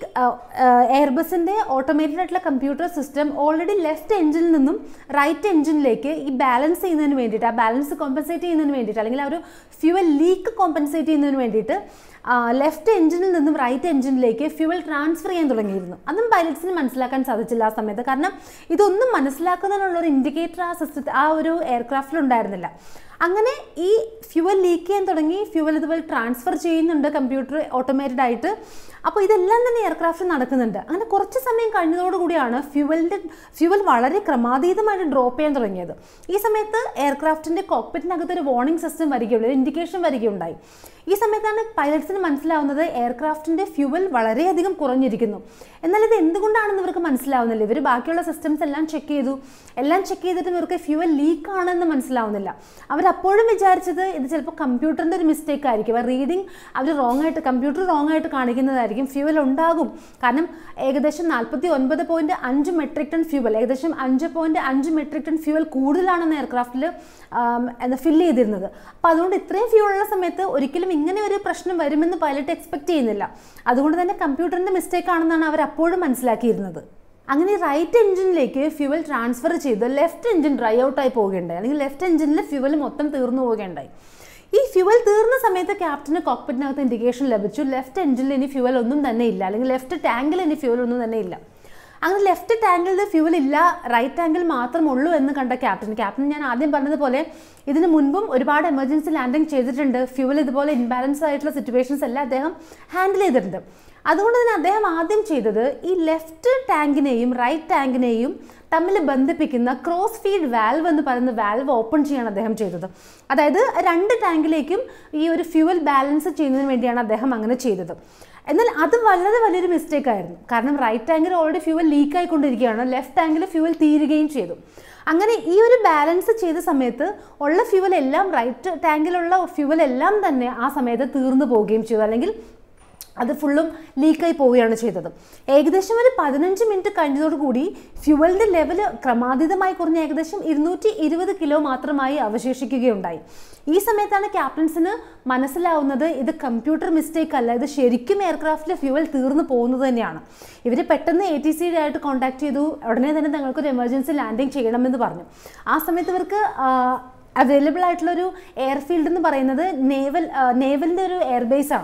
എയർബസിൻ്റെ ഓട്ടോമേറ്റഡ് ആയിട്ടുള്ള കമ്പ്യൂട്ടർ സിസ്റ്റം ഓൾറെഡി ലെഫ്റ്റ് എൻജിനിൽ നിന്നും റൈറ്റ് എൻജിനിലേക്ക് ഈ ബാലൻസ് ചെയ്യുന്നതിന് വേണ്ടിയിട്ട് ആ ബാലൻസ് കോമ്പൻസേറ്റ് ചെയ്യുന്നതിന് വേണ്ടിയിട്ട് അല്ലെങ്കിൽ ആ ഒരു ഫ്യൂവൽ ലീക്ക് കോമ്പൻസേറ്റ് ചെയ്യുന്നതിന് വേണ്ടിയിട്ട് ലെഫ്റ്റ് എൻജിനിൽ നിന്നും റൈറ്റ് എൻജിനിലേക്ക് ഫ്യൂവൽ ട്രാൻസ്ഫർ ചെയ്യാൻ തുടങ്ങിയിരുന്നു അതും പൈലറ്റ്സിന് മനസ്സിലാക്കാൻ സാധിച്ചില്ല ആ സമയത്ത് കാരണം ഇതൊന്നും മനസ്സിലാക്കുന്നതിനുള്ള ഒരു ഇൻഡിക്കേറ്റർ ആ സിസ്റ്റത്തിൽ ആ ഒരു എയർക്രാഫ്റ്റിൽ ഉണ്ടായിരുന്നില്ല അങ്ങനെ ഈ ഫ്യൂവൽ ലീക്ക് ചെയ്യാൻ തുടങ്ങി ഫ്യൂവൽ ഇതുപോലെ ട്രാൻസ്ഫർ ചെയ്യുന്നുണ്ട് കമ്പ്യൂട്ടർ ഓട്ടോമേറ്റഡ് ആയിട്ട് അപ്പോൾ ഇതെല്ലാം തന്നെ എയർക്രാഫ്റ്റ് നടക്കുന്നുണ്ട് അങ്ങനെ കുറച്ച് സമയം കഴിഞ്ഞതോടുകൂടിയാണ് ഫ്യൂവലിൻ്റെ ഫ്യൂവൽ വളരെ ക്രമാതീതമായിട്ട് ഡ്രോപ്പ് ചെയ്യാൻ തുടങ്ങിയത് ഈ സമയത്ത് എയർക്രാഫ്റ്റിൻ്റെ കോക്പിറ്റിനകത്ത് ഒരു വാർണിംഗ് സിസ്റ്റം വരികയുള്ളൂ ഒരു ഇൻഡിക്കേഷൻ വരികയുണ്ടായി ഈ സമയത്താണ് പൈലറ്റ്സിന് മനസ്സിലാവുന്നത് എയർക്രാഫ്റ്റിൻ്റെ ഫ്യൂവൽ വളരെയധികം കുറഞ്ഞിരിക്കുന്നു എന്നാൽ ഇത് എന്തുകൊണ്ടാണെന്ന് ഇവർക്ക് മനസ്സിലാവുന്നില്ല ഇവർ ബാക്കിയുള്ള സിസ്റ്റംസ് എല്ലാം ചെക്ക് ചെയ്തു എല്ലാം ചെക്ക് ചെയ്തിട്ടും ഇവർക്ക് ഫ്യൂവൽ ലീക്ക് ആണെന്ന് മനസ്സിലാവുന്നില്ല അവരപ്പോഴും വിചാരിച്ചത് ഇത് ചിലപ്പോൾ കമ്പ്യൂട്ടറിൻ്റെ ഒരു മിസ്റ്റേക്ക് ആയിരിക്കും ആ റീഡിങ് അവർ റോങ് ആയിട്ട് കമ്പ്യൂട്ടർ റോങ് ആയിട്ട് കാണിക്കുന്നതായിരിക്കും ഫ്യൂവൽ ഉണ്ടാകും കാരണം ഏകദേശം നാൽപ്പത്തി ഒൻപത് പോയിന്റ് അഞ്ച് മെട്രിക് ടൺ ഫ്യൂവൽ ഏകദേശം അഞ്ച് പോയിന്റ് അഞ്ച് മെട്രിക് ടൺ ഫ്യൂവൽ കൂടുതലാണെന്ന് എയർക്രാഫ്റ്റിൽ എന്താ ഫില്ല് ചെയ്തിരുന്നത് അപ്പോൾ അതുകൊണ്ട് ഇത്രയും ഫ്യൂവൽ ഉള്ള സമയത്ത് ഒരിക്കലും ഇങ്ങനെ ഒരു പ്രശ്നം വരുമെന്ന് പൈലറ്റ് എക്സ്പെക്ട് ചെയ്യുന്നില്ല അതുകൊണ്ട് തന്നെ കമ്പ്യൂട്ടറിൻ്റെ മിസ്റ്റേക്ക് ആണെന്നാണ് അവർ അപ്പോഴും മനസ്സിലാക്കിയിരുന്നത് അങ്ങനെ റൈറ്റ് എഞ്ചിനിലേക്ക് ഫ്യൂവൽ ട്രാൻസ്ഫർ ചെയ്ത് ലെഫ്റ്റ് എഞ്ചിൻ ഡ്രൈ ഔട്ടായി പോവുകയുണ്ടായി അല്ലെങ്കിൽ ലെഫ്റ്റ് എഞ്ചിനിൽ ഫ്യൂവൽ മൊത്തം തീർന്നു പോവുകയുണ്ടായി ഈ ഫ്യൂവൽ തീർന്ന സമയത്ത് ക്യാപ്റ്റന് കോക്പിറ്റിനകത്ത് ഇൻഡിക്കേഷൻ ലഭിച്ചു ലെഫ്റ്റ് എഞ്ചിനിൽ ഇനി ഫ്യൂവൽ ഒന്നും തന്നെ ഇല്ല അല്ലെങ്കിൽ ലെഫ്റ്റ് ടാങ്കിൽ ഇനി ഫ്യൂവൽ ഒന്നും തന്നെ ഇല്ല അങ്ങനെ ലെഫ്റ്റ് ടാങ്കിൽ ഫ്യൂവൽ ഇല്ല റൈറ്റ് ടാങ്കിൽ മാത്രമുള്ളൂ എന്ന് കണ്ട ക്യാപ്റ്റൻ ക്യാപ്റ്റൻ ഞാൻ ആദ്യം പറഞ്ഞതുപോലെ ഇതിന് മുൻപും ഒരുപാട് എമർജൻസി ലാൻഡിങ് ചെയ്തിട്ടുണ്ട് ഫ്യൂവൽ ഇതുപോലെ ഇൻബാലൻസ് ആയിട്ടുള്ള സിറ്റുവേഷൻസ് എല്ലാം അദ്ദേഹം ഹാൻഡിൽ ചെയ്തിട്ടുണ്ട് അതുകൊണ്ട് തന്നെ അദ്ദേഹം ആദ്യം ചെയ്തത് ഈ ലെഫ്റ്റ് ടാങ്കിനെയും റൈറ്റ് ടാങ്കിനെയും തമ്മിൽ ബന്ധിപ്പിക്കുന്ന ക്രോസ് ഫീഡ് വാൽവ് എന്ന് പറയുന്ന വാൽവ് ഓപ്പൺ ചെയ്യാണ് അദ്ദേഹം ചെയ്തത് അതായത് രണ്ട് ടാങ്കിലേക്കും ഈ ഒരു ഫ്യൂവൽ ബാലൻസ് ചെയ്യുന്നതിന് വേണ്ടിയാണ് അദ്ദേഹം അങ്ങനെ ചെയ്തത് എന്നാൽ അത് വളരെ വലിയൊരു മിസ്റ്റേക്ക് ആയിരുന്നു കാരണം റൈറ്റ് ടാങ്കിൽ ഓൾറെഡി ഫ്യൂവൽ ലീക്ക് ആയിക്കൊണ്ടിരിക്കുകയാണ് ലെഫ്റ്റ് ടാങ്കിൽ ഫ്യൂവൽ തീരുകയും ചെയ്തു അങ്ങനെ ഈ ഒരു ബാലൻസ് ചെയ്ത സമയത്ത് ഉള്ള ഫ്യൂവൽ എല്ലാം റൈറ്റ് ടാങ്കിലുള്ള ഫ്യൂവൽ എല്ലാം തന്നെ ആ സമയത്ത് തീർന്നു പോവുകയും ചെയ്തു അല്ലെങ്കിൽ അത് ഫുള്ളും ലീക്കായി പോവുകയാണ് ചെയ്തത് ഏകദേശം ഒരു പതിനഞ്ച് മിനിറ്റ് കഴിഞ്ഞതോടുകൂടി ഫ്യൂവലിൻ്റെ ലെവൽ ക്രമാതീതമായി കുറഞ്ഞ് ഏകദേശം ഇരുന്നൂറ്റി ഇരുപത് കിലോ മാത്രമായി അവശേഷിക്കുകയുണ്ടായി ഈ സമയത്താണ് ക്യാപ്റ്റൻസിന് മനസ്സിലാവുന്നത് ഇത് കമ്പ്യൂട്ടർ മിസ്റ്റേക്ക് അല്ല ഇത് ശരിക്കും എയർക്രാഫ്റ്റിലെ ഫ്യൂവൽ തീർന്നു പോകുന്നത് തന്നെയാണ് ഇവർ പെട്ടെന്ന് എ ടി സി ആയിട്ട് കോൺടാക്ട് ചെയ്തു ഉടനെ തന്നെ തങ്ങൾക്കൊരു എമർജൻസി ലാൻഡിങ് ചെയ്യണമെന്ന് പറഞ്ഞു ആ സമയത്ത് ഇവർക്ക് അവൈലബിൾ ആയിട്ടുള്ള ഒരു എയർഫീൽഡ് എന്ന് പറയുന്നത് നേവൽ നേവലിൻ്റെ ഒരു എയർബേസ് ആണ്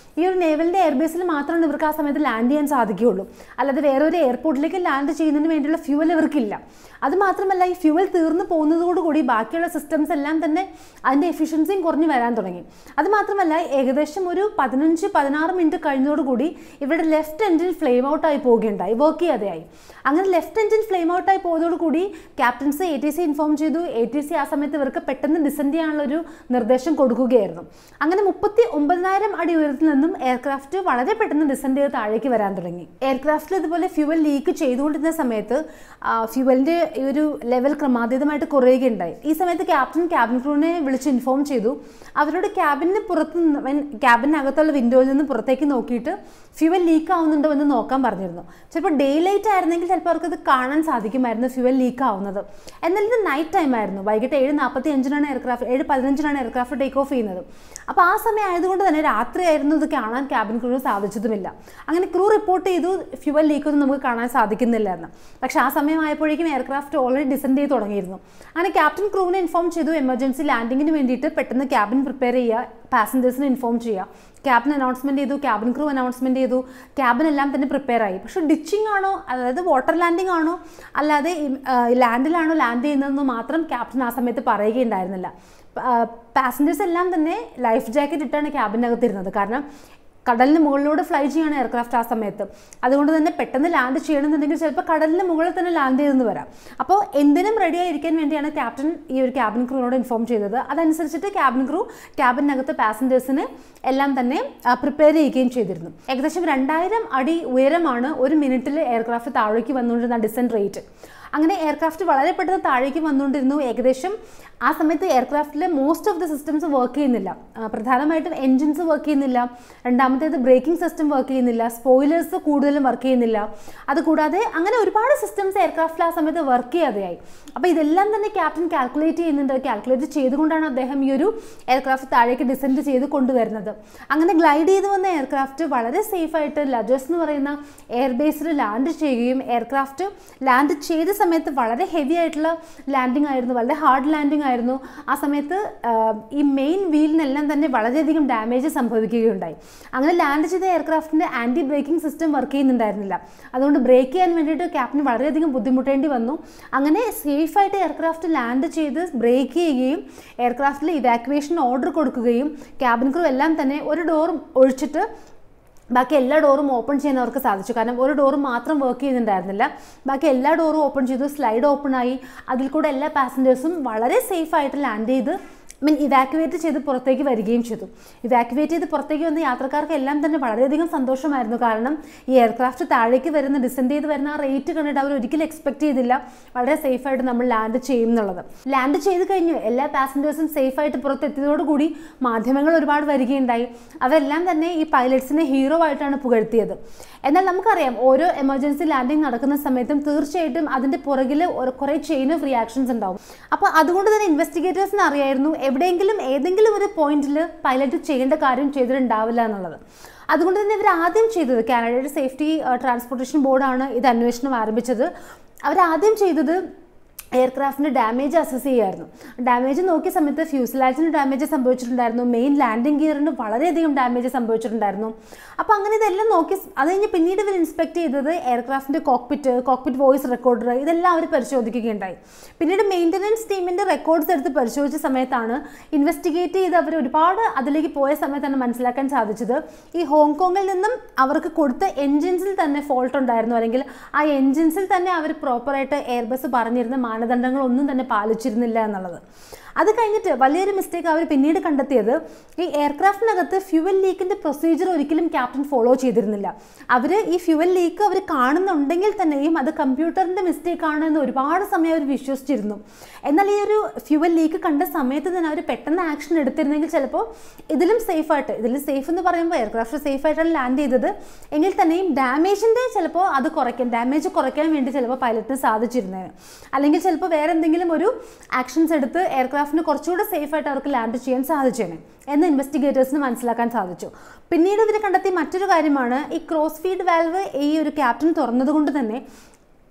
ഈ ഒരു നേവലിൻ്റെ എയർബേസിൽ മാത്രമാണ് ഇവർക്ക് ആ സമയത്ത് ലാൻഡ് ചെയ്യാൻ സാധിക്കുകയുള്ളൂ അല്ലാതെ വേറെ ഒരു എയർപോർട്ടിലേക്ക് ലാൻഡ് ചെയ്യുന്നതിന് വേണ്ടിയുള്ള ഫ്യൂവൽ ഇവർക്കില്ല അത് മാത്രമല്ല ഈ ഫ്യൂവൽ തീർന്നു പോകുന്നതോടുകൂടി ബാക്കിയുള്ള സിസ്റ്റംസ് എല്ലാം തന്നെ അതിൻ്റെ എഫിഷ്യൻസിയും കുറഞ്ഞു വരാൻ തുടങ്ങി അത് മാത്രമല്ല ഏകദേശം ഒരു പതിനഞ്ച് പതിനാറ് മിനിറ്റ് കഴിഞ്ഞതോടുകൂടി ഇവരുടെ ലെഫ്റ്റ് എൻജിൻ ഫ്ലെയിം ഔട്ടായി പോവുകയുണ്ടായി വർക്ക് ചെയ്യാതെയായി അങ്ങനെ ലെഫ്റ്റ് എൻജിൻ ഫ്ലെയിം ഔട്ടായി പോയതോടുകൂടി captains A T C inform ചെയ്തു എ ടി സി ആ സമയത്ത് ഇവർക്ക് പെട്ടെന്ന് ഡിസെൻഡ് ചെയ്യാനുള്ള ഒരു നിർദ്ദേശം കൊടുക്കുകയായിരുന്നു അങ്ങനെ മുപ്പത്തി ഒമ്പതിനായിരം അടി ഉയരത്തിൽ നിന്നും എയർക്രാഫ്റ്റ് വളരെ പെട്ടെന്ന് ഡിസെൻഡ് ചെയ്ത് താഴേക്ക് വരാൻ തുടങ്ങി എയർക്രാഫ്റ്റിൽ ഇതുപോലെ ഫ്യൂവൽ ലീക്ക് ചെയ്തുകൊണ്ടിരുന്ന സമയത്ത് ഫ്യൂവലിൻ്റെ ഈ ഒരു ലെവൽ ക്രമാതീതമായിട്ട് കുറയുകയുണ്ടായി ഈ സമയത്ത് ക്യാപ്റ്റൻ ക്യാബിൻ ക്രൂവിനെ വിളിച്ച് ഇൻഫോം ചെയ്തു അവരോട് ക്യാബിന് പുറത്ത് നിന്ന് ക്യാബിനകത്തുള്ള വിൻഡോയിൽ നിന്ന് പുറത്തേക്ക് നോക്കിയിട്ട് ഫ്യൂവൽ ലീക്ക് ആവുന്നുണ്ടോ എന്ന് നോക്കാൻ പറഞ്ഞിരുന്നു ചിലപ്പോൾ ഡേ ലൈറ്റ് ആയിരുന്നെങ്കിൽ ചിലപ്പോൾ അവർക്കത് കാണാൻ സാധിക്കുമായിരുന്നു ഫ്യൂവൽ ലീക്ക് ആവുന്നത് എന്നാൽ ഇത് നൈറ്റ് ടൈം ആയിരുന്നു വൈകിട്ട് ഏഴ് നാൽപ്പത്തി അഞ്ചിനാണ് എയർക്രാഫ്റ്റ് ഏഴ് പതിനഞ്ചിനാണ് എയർക്രാഫ്റ്റ് ടേക്ക് ഓഫ് ചെയ്യുന്നത് അപ്പോൾ ആ സമയം ആയതുകൊണ്ട് തന്നെ രാത്രിയായിരുന്നു ഇത് കാണാൻ ക്യാബിൻ ക്രൂ സാധിച്ചതുമില്ല അങ്ങനെ ക്രൂ റിപ്പോർട്ട് ചെയ്തു ഫ്യൂവൽ ലീക്ക് ഒന്നും നമുക്ക് കാണാൻ സാധിക്കുന്നില്ലായിരുന്നു പക്ഷേ ആ സമയമായപ്പോഴേക്കും എയർക്രാഫ്റ്റ് ഓൾറെഡി ഡിസെൻഡ് ചെയ്ത് തുടങ്ങിയിരുന്നു അങ്ങനെ ക്യാപ്റ്റൻ ക്രൂവിനെ ഇൻഫോം ചെയ്തു എമർജൻസി ലാൻഡിങ്ങിന് വേണ്ടിയിട്ട് പെട്ടെന്ന് ക്യാബിൻ പ്രിപ്പയർ ചെയ്യുക പാസഞ്ചേഴ്സിനെ ഇൻഫോം ചെയ്യുക ക്യാബിൻ അനൗൺസ്മെന്റ് ചെയ്തു ക്യാബിൻ ക്രൂ അനൗൺസ്മെന്റ് ചെയ്തു ക്യാബിൻ എല്ലാം തന്നെ പ്രിപ്പയർ ആയി പക്ഷെ ഡിച്ചിങ് ആണോ അതായത് വാട്ടർ ലാൻഡിംഗ് ആണോ അല്ലാതെ ലാൻഡിലാണോ ലാൻഡ് ചെയ്യുന്നതെന്ന് മാത്രം ക്യാപ്റ്റൻ ആ സമയത്ത് പറയുകയുണ്ടായിരുന്നില്ല പാസഞ്ചേഴ്സ് എല്ലാം തന്നെ ലൈഫ് ജാക്കറ്റ് ഇട്ടാണ് ക്യാബിനകത്തിരുന്നത് കാരണം കടലിന് മുകളിലൂടെ ഫ്ലൈ ചെയ്യാണ് എയർക്രാഫ്റ്റ് ആ സമയത്ത് അതുകൊണ്ട് തന്നെ പെട്ടെന്ന് ലാൻഡ് ചെയ്യണമെന്നുണ്ടെങ്കിൽ ചിലപ്പോൾ കടലിന് മുകളിൽ തന്നെ ലാൻഡ് ചെയ്തെന്ന് വരാം അപ്പോൾ എന്തിനും റെഡി ആയിരിക്കാൻ വേണ്ടിയാണ് ക്യാപ്റ്റൻ ഈ ഒരു ക്യാബിൻ ക്രൂവിനോട് ഇൻഫോം ചെയ്തത് അതനുസരിച്ചിട്ട് ക്യാബിൻ ക്രൂ ക്യാബിനകത്ത് പാസഞ്ചേഴ്സിന് എല്ലാം തന്നെ പ്രിപ്പയർ ചെയ്യുകയും ചെയ്തിരുന്നു ഏകദേശം രണ്ടായിരം അടി ഉയരമാണ് ഒരു മിനിറ്റിൽ എയർക്രാഫ്റ്റ് താഴേക്ക് വന്നുകൊണ്ടിരുന്ന ഡിസെൻറ്റ് റേറ്റ് അങ്ങനെ എയർക്രാഫ്റ്റ് വളരെ പെട്ടെന്ന് താഴേക്ക് വന്നുകൊണ്ടിരുന്നു ഏകദേശം ആ സമയത്ത് എയർക്രാഫ്റ്റിലെ most of the systems work ചെയ്യുന്നില്ല ആ, പ്രധാനമായിട്ടും എൻജിൻസ് വർക്ക് ചെയ്യുന്നില്ല രണ്ടാമത്തേത് ബ്രേക്കിംഗ് സിസ്റ്റം വർക്ക് ചെയ്യുന്നില്ല സ്പോയിലേഴ്സ് കൂടുതലും വർക്ക് ചെയ്യുന്നില്ല അതുകൂടാതെ അങ്ങനെ ഒരുപാട് സിസ്റ്റംസ് എയർക്രാഫ്റ്റിൽ ആ സമയത്ത് വർക്ക് ചെയ്യാതെയായി അപ്പോൾ ഇതെല്ലാം തന്നെ ക്യാപ്റ്റൻ കാൽക്കുലേറ്റ് ചെയ്യുന്നുണ്ട് കാൽക്കുലേറ്റ് ചെയ്തുകൊണ്ടാണ് അദ്ദേഹം ഈ ഒരു എയർക്രാഫ്റ്റ് താഴേക്ക് ഡിസെൻഡ് ചെയ്ത് കൊണ്ടുവരുന്നത് അങ്ങനെ ഗ്ലൈഡ് ചെയ്ത് വന്ന എയർക്രാഫ്റ്റ് വളരെ സേഫായിട്ട് ലജസ് എന്ന് പറയുന്ന എയർബേസിൽ ലാൻഡ് ചെയ്യുകയും എയർക്രാഫ്റ്റ് ലാൻഡ് ചെയ്ത സമയത്ത് വളരെ ഹെവി ആയിട്ടുള്ള ലാൻഡിംഗ് ആയിരുന്നു വളരെ ഹാർഡ് ലാൻഡിംഗ് ആയിരുന്നു ആ സമയത്ത് ആ, ഈ മെയിൻ വീലിനെല്ലാം തന്നെ വളരെയധികം ഡാമേജ് സംഭവിക്കുകയുണ്ടായി അങ്ങനെ ലാൻഡ് ചെയ്ത എയർക്രാഫ്റ്റിൻ്റെ ആൻറ്റി ബ്രേക്കിംഗ് സിസ്റ്റം വർക്ക് ചെയ്യുന്നുണ്ടായിരുന്നില്ല അതുകൊണ്ട് ബ്രേക്ക് ചെയ്യാൻ വേണ്ടിയിട്ട് ക്യാപ്റ്റന് വളരെയധികം ബുദ്ധിമുട്ടേണ്ടി വന്നു അങ്ങനെ സേഫായിട്ട് എയർക്രാഫ്റ്റ് ലാൻഡ് ചെയ്ത് ബ്രേക്ക് ചെയ്യുകയും എയർക്രാഫ്റ്റിൽ ഇവാക്യുവേഷൻ ഓർഡർ കൊടുക്കുകയും ക്യാബിൻ ക്രൂ എല്ലാം തന്നെ ഒരു ഡോർ ഒഴിച്ചിട്ട് ബാക്കി എല്ലാ ഡോറും ഓപ്പൺ ചെയ്യാൻ അവർക്ക് സാധിച്ചു കാരണം ഒരു ഡോർ മാത്രം വർക്ക് ചെയ്യുന്നുണ്ടായിരുന്നില്ല ബാക്കി എല്ലാ ഡോറും ഓപ്പൺ ചെയ്തു സ്ലൈഡ് ഓപ്പൺ ആയി അതിൽ കൂടെ എല്ലാ പാസഞ്ചേഴ്സും വളരെ സേഫായിട്ട് ലാൻഡ് ചെയ്ത് മീൻ ഇവാക്യുവേറ്റ് ചെയ്ത് പുറത്തേക്ക് വരികയും ചെയ്തു ഇവാക്യുവേറ്റ് ചെയ്ത് പുറത്തേക്ക് വന്ന യാത്രക്കാർക്ക് എല്ലാം തന്നെ വളരെയധികം സന്തോഷമായിരുന്നു കാരണം ഈ എയർക്രാഫ്റ്റ് താഴേക്ക് വരുന്ന ഡിസെൻഡ് ചെയ്ത് വരുന്ന ആ റേറ്റ് കണ്ടിട്ട് അവർ ഒരിക്കലും എക്സ്പെക്ട് ചെയ്തില്ല വളരെ സേഫായിട്ട് നമ്മൾ ലാൻഡ് ചെയ്യും എന്നുള്ളത് ലാൻഡ് ചെയ്ത് കഴിഞ്ഞു എല്ലാ പാസഞ്ചേഴ്സും സേഫായിട്ട് പുറത്തെത്തിയതോടുകൂടി മാധ്യമങ്ങൾ ഒരുപാട് വരികയുണ്ടായി അവരെല്ലാം തന്നെ ഈ പൈലറ്റ്സിനെ ഹീറോ ആയിട്ടാണ് പുകഴ്ത്തിയത് എന്നാൽ നമുക്കറിയാം ഓരോ എമർജൻസി ലാൻഡിംഗ് നടക്കുന്ന സമയത്തും തീർച്ചയായിട്ടും അതിൻ്റെ പുറകിൽ ഒരു കുറേ ചെയിൻ ഓഫ് റിയാക്ഷൻസ് ഉണ്ടാവും അപ്പോൾ അതുകൊണ്ട് തന്നെ ഇൻവെസ്റ്റിഗേറ്റേഴ്സിന് അറിയായിരുന്നു എവിടെയെങ്കിലും ഏതെങ്കിലും ഒരു പോയിന്റിൽ പൈലറ്റ് ചെയ്യേണ്ട കാര്യം ചെയ്തിട്ടുണ്ടാവില്ല എന്നുള്ളത് അതുകൊണ്ട് തന്നെ ഇവർ ആദ്യം ചെയ്തത് കാനഡയുടെ സേഫ്റ്റി ട്രാൻസ്പോർട്ടേഷൻ ബോർഡാണ് ഇത് അന്വേഷണം ആരംഭിച്ചത് അവർ ആദ്യം ചെയ്തത് എയർക്രാഫ്റ്റിന് ഡാമേജ് അസസ് ചെയ്യുമായിരുന്നു ഡാമേജ് നോക്കിയ സമയത്ത് ഫ്യൂസിലാജിന് ഡാമേജ് സംഭവിച്ചിട്ടുണ്ടായിരുന്നു മെയിൻ ലാൻഡിംഗ് ഗിയറിന് വളരെയധികം ഡാമേജ് സംഭവിച്ചിട്ടുണ്ടായിരുന്നു അപ്പോൾ അങ്ങനെ ഇതെല്ലാം നോക്കി അത് കഴിഞ്ഞ് പിന്നീട് ഇവർ ഇൻസ്പെക്ട് ചെയ്തത് എയർക്രാഫ്റ്റിൻ്റെ കോക്പിറ്റ് കോക്പിറ്റ് വോയിസ് റെക്കോർഡർ ഇതെല്ലാം അവർ പരിശോധിക്കുകയുണ്ടായി പിന്നീട് മെയിൻ്റനൻസ് ടീമിൻ്റെ റെക്കോർഡ്സ് എടുത്ത് പരിശോധിച്ച സമയത്താണ് ഇൻവെസ്റ്റിഗേറ്റ് ചെയ്ത് അവർ ഒരുപാട് അതിലേക്ക് പോയ സമയത്താണ് മനസ്സിലാക്കാൻ സാധിച്ചത് ഈ ഹോങ്കോങ്ങിൽ നിന്നും അവർക്ക് കൊടുത്ത എൻജിൻസിൽ തന്നെ ഫോൾട്ട് ഉണ്ടായിരുന്നു അല്ലെങ്കിൽ ആ എൻജിൻസിൽ തന്നെ അവർ പ്രോപ്പറായിട്ട് എയർബസ് പറഞ്ഞിരുന്ന മാനദണ്ഡങ്ങളൊന്നും തന്നെ പാലിച്ചിരുന്നില്ല എന്നുള്ളത് അത് കഴിഞ്ഞിട്ട് വലിയൊരു മിസ്റ്റേക്ക് അവർ പിന്നീട് കണ്ടെത്തിയത് ഈ എയർക്രാഫ്റ്റിനകത്ത് ഫ്യൂവൽ ലീക്കിൻ്റെ പ്രൊസീജിയർ ഒരിക്കലും ക്യാപ്റ്റൻ ഫോളോ ചെയ്തിരുന്നില്ല അവർ ഈ ഫ്യൂവൽ ലീക്ക് അവർ കാണുന്നുണ്ടെങ്കിൽ തന്നെയും അത് കമ്പ്യൂട്ടറിൻ്റെ മിസ്റ്റേക്ക് ആണ് എന്ന് ഒരുപാട് സമയം അവർ വിശ്വസിച്ചിരുന്നു എന്നാൽ ഈ ഒരു ഫ്യൂവൽ ലീക്ക് കണ്ട സമയത്ത് തന്നെ അവർ പെട്ടെന്ന് ആക്ഷൻ എടുത്തിരുന്നെങ്കിൽ ചിലപ്പോൾ ഇതിലും സേഫായിട്ട് ഇതിലും സേഫ് എന്ന് പറയുമ്പോൾ എയർക്രാഫ്റ്റ് സേഫായിട്ടാണ് ലാൻഡ് ചെയ്തത് എങ്കിൽ തന്നെയും ഡാമേജിൻ്റെ ചിലപ്പോൾ അത് കുറയ്ക്കാൻ ഡാമേജ് കുറയ്ക്കാൻ വേണ്ടി ചിലപ്പോൾ പൈലറ്റിന് സാധിച്ചിരുന്നേനെ അല്ലെങ്കിൽ ചിലപ്പോൾ വേറെ എന്തെങ്കിലും ഒരു ആക്ഷൻസ് എടുത്ത് എയർക്രാഫ്റ്റിന് കുറച്ചുകൂടെ സേഫായിട്ട് അവർക്ക് ലാൻഡ് ചെയ്യാൻ സാധിച്ചേനെ എന്ന് ഇൻവെസ്റ്റിഗേറ്റേഴ്സിന് മനസ്സിലാക്കാൻ സാധിച്ചു പിന്നീട് ഇവർ കണ്ടെത്തിയ മറ്റൊരു കാര്യമാണ് ഈ ക്രോസ് ഫീഡ് വാൽവ് ഈ ഒരു ക്യാപ്റ്റൻ തുറന്നതുകൊണ്ട് തന്നെ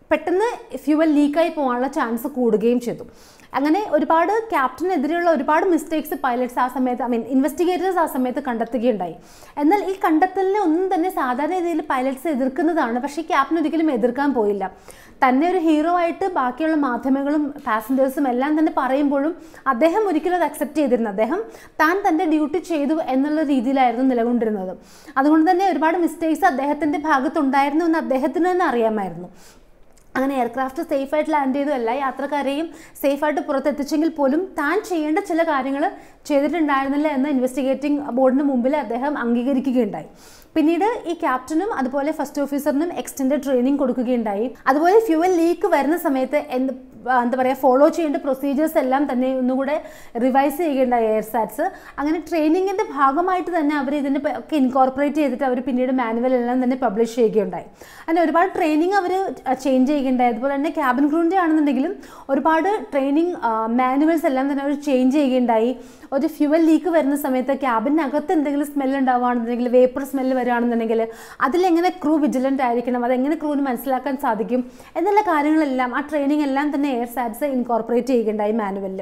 പെട്ടെന്ന് ഫ്യൂവൽ ലീക്കായി പോകാനുള്ള ചാൻസ് കൂടുകയും ചെയ്തു അങ്ങനെ ഒരുപാട് ക്യാപ്റ്റനെതിരെയുള്ള ഒരുപാട് മിസ്റ്റേക്സ് പൈലറ്റ്സ് ആ സമയത്ത് ഐ മീൻ ഇൻവെസ്റ്റിഗേറ്റേഴ്സ് ആ സമയത്ത് കണ്ടെത്തുകയുണ്ടായി എന്നാൽ ഈ കണ്ടെത്തലിനെ ഒന്നും തന്നെ സാധാരണ രീതിയിൽ പൈലറ്റ്സ് എതിർക്കുന്നതാണ് പക്ഷേ ഈ ക്യാപ്റ്റൻ ഒരിക്കലും എതിർക്കാൻ പോയില്ല തന്നെ ഒരു ഹീറോ ആയിട്ട് ബാക്കിയുള്ള മാധ്യമങ്ങളും പാസഞ്ചേഴ്സും എല്ലാം തന്നെ പറയുമ്പോഴും അദ്ദേഹം ഒരിക്കലും അത് അക്സെപ്റ്റ് ചെയ്തിരുന്നു അദ്ദേഹം താൻ തൻ്റെ ഡ്യൂട്ടി ചെയ്തു എന്നുള്ള രീതിയിലായിരുന്നു നിലകൊണ്ടിരുന്നത് അതുകൊണ്ട് തന്നെ ഒരുപാട് മിസ്റ്റേക്സ് അദ്ദേഹത്തിൻ്റെ ഭാഗത്തുണ്ടായിരുന്നു എന്ന് അദ്ദേഹത്തിന് തന്നെ അറിയാമായിരുന്നു അങ്ങനെ എയർക്രാഫ്റ്റ് സേഫായിട്ട് ലാൻഡ് ചെയ്തു എല്ലാ യാത്രക്കാരെയും സേഫായിട്ട് പുറത്തെത്തിച്ചെങ്കിൽ പോലും താൻ ചെയ്യേണ്ട ചില കാര്യങ്ങൾ ചെയ്തിട്ടുണ്ടായിരുന്നില്ല എന്ന് ഇൻവെസ്റ്റിഗേറ്റിംഗ് ബോർഡിന് മുമ്പിൽ അദ്ദേഹം അംഗീകരിക്കുകയുണ്ടായി പിന്നീട് ഈ ക്യാപ്റ്റനും അതുപോലെ ഫസ്റ്റ് ഓഫീസറിനും എക്സ്റ്റൻഡ് ട്രെയിനിങ് കൊടുക്കുകയുണ്ടായി അതുപോലെ ഫ്യൂവൽ ലീക്ക് വരുന്ന സമയത്ത് എന്ത് എന്താ പറയുക ഫോളോ ചെയ്യേണ്ട പ്രൊസീജിയേഴ്സ് എല്ലാം തന്നെ ഒന്നുകൂടെ റിവൈസ് ചെയ്യുകയുണ്ടായി എയർ സാറ്റ്സ് അങ്ങനെ ട്രെയിനിങ്ങിൻ്റെ ഭാഗമായിട്ട് തന്നെ അവർ ഇതിനെ പ- ഒക്കെ ഇൻകോർപ്പറേറ്റ് ചെയ്തിട്ട് അവർ പിന്നീട് മാനുവൽ എല്ലാം തന്നെ പബ്ലിഷ് ചെയ്യുകയുണ്ടായി അങ്ങനെ ഒരുപാട് ട്രെയിനിങ് അവർ ചേഞ്ച് ചെയ്യുകയുണ്ടായി അതുപോലെ തന്നെ ക്യാബിൻ ക്രൂവിൻ്റെ ആണെന്നുണ്ടെങ്കിലും ഒരുപാട് ട്രെയിനിങ് മാനുവൽസ് എല്ലാം തന്നെ അവർ ചേഞ്ച് ചെയ്യുകയുണ്ടായി ഒരു ഫ്യൂവൽ ലീക്ക് വരുന്ന സമയത്ത് ക്യാബിനകത്ത് എന്തെങ്കിലും സ്മെൽ ഉണ്ടാവുകയാണെന്നുണ്ടെങ്കിൽ വേപ്പർ സ്മെല്ല് വരികയാണെന്നുണ്ടെങ്കിൽ അതിലെങ്ങനെ ക്രൂ വിജിലൻ്റ് ആയിരിക്കണം അതെങ്ങനെ ക്രൂവിന് മനസ്സിലാക്കാൻ സാധിക്കും എന്നുള്ള കാര്യങ്ങളെല്ലാം ആ ട്രെയിനിങ് എല്ലാം തന്നെ എയർ സാറ്റ്സ് ഇൻകോർപ്പറേറ്റ് ചെയ്യുകയുണ്ടായി മാനുവലിൽ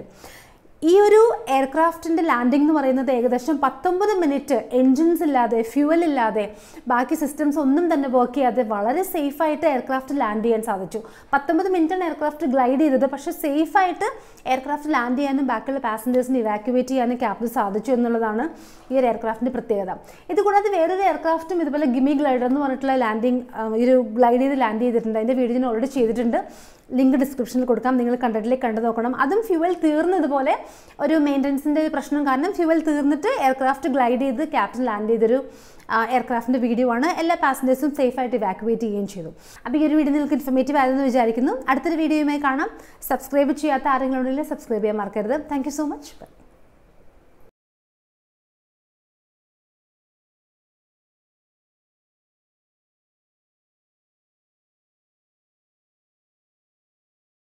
ഈ ഒരു എയർക്രാഫ്റ്റിൻ്റെ ലാൻഡിംഗ് എന്ന് പറയുന്നത് ഏകദേശം പത്തൊമ്പത് മിനിറ്റ് എൻജിൻസ് ഇല്ലാതെ ഫ്യൂവൽ ഇല്ലാതെ ബാക്കി സിസ്റ്റംസ് ഒന്നും തന്നെ വർക്ക് ചെയ്യാതെ വളരെ സേഫായിട്ട് എയർക്രാഫ്റ്റ് ലാൻഡ് ചെയ്യാൻ സാധിച്ചു പത്തൊമ്പത് മിനിറ്റാണ് എയർക്രാഫ്റ്റ് ഗ്ലൈഡ് ചെയ്തത് പക്ഷേ സേഫായിട്ട് എയർക്രാഫ്റ്റ് ലാൻഡ് ചെയ്യാനും ബാക്കിയുള്ള പാസഞ്ചേഴ്സിനെ ഇവാക്യുവേറ്റ് ചെയ്യാനും ക്യാപ്റ്റൻ സാധിച്ചു എന്നുള്ളതാണ് ഈ ഒരു എയർക്രാഫ്റ്റിൻ്റെ പ്രത്യേകത ഇതുകൂടാതെ വേറൊരു എയർക്രാഫ്റ്റും ഇതുപോലെ ഗിമി ഗ്ലൈഡർ എന്ന് പറഞ്ഞിട്ടുള്ള ലാൻഡിങ് ഒരു ഗ്ലൈഡ് ചെയ്ത് ലാൻഡ് ചെയ്തിട്ടുണ്ട് അതിൻ്റെ വീഡിയോ ഞാൻ ഓൾറെഡി ചെയ്തിട്ടുണ്ട് ലിങ്ക് ഡിസ്ക്രിപ്ഷനിൽ കൊടുക്കാം നിങ്ങൾ കണ്ടിട്ടിലേക്ക് കണ്ടു നോക്കണം അതും ഫ്യൂവൽ തീർന്നതുപോലെ ഒരു മെയിൻ്റനൻസിൻ്റെ പ്രശ്നം കാരണം ഫ്യൂവൽ തീർന്നിട്ട് എയർക്രാഫ്റ്റ് ഗ്ലൈഡ് ചെയ്ത് ക്യാപ്റ്റൻ ലാൻഡ് ചെയ്തൊരു എയർക്രാഫ്റ്റിൻ്റെ വീഡിയോ ആണ് എല്ലാ പാസഞ്ചേഴ്സും സേഫായിട്ട് ഇവാക്യുവേറ്റ് ചെയ്യുകയും ചെയ്തു അപ്പോൾ ഈ ഒരു വീഡിയോ നിങ്ങൾക്ക് ഇൻഫർമേറ്റീവ് ആയതെന്ന് വിചാരിക്കുന്നു അടുത്തൊരു വീഡിയോയുമായി കാണാം സബ്സ്ക്രൈബ് ചെയ്യാത്ത ആരെങ്കിലും ഉണ്ടെങ്കിൽ സബ്സ്ക്രൈബ് ചെയ്യാൻ മറക്കരുത് താങ്ക് യു സോ മച്ച്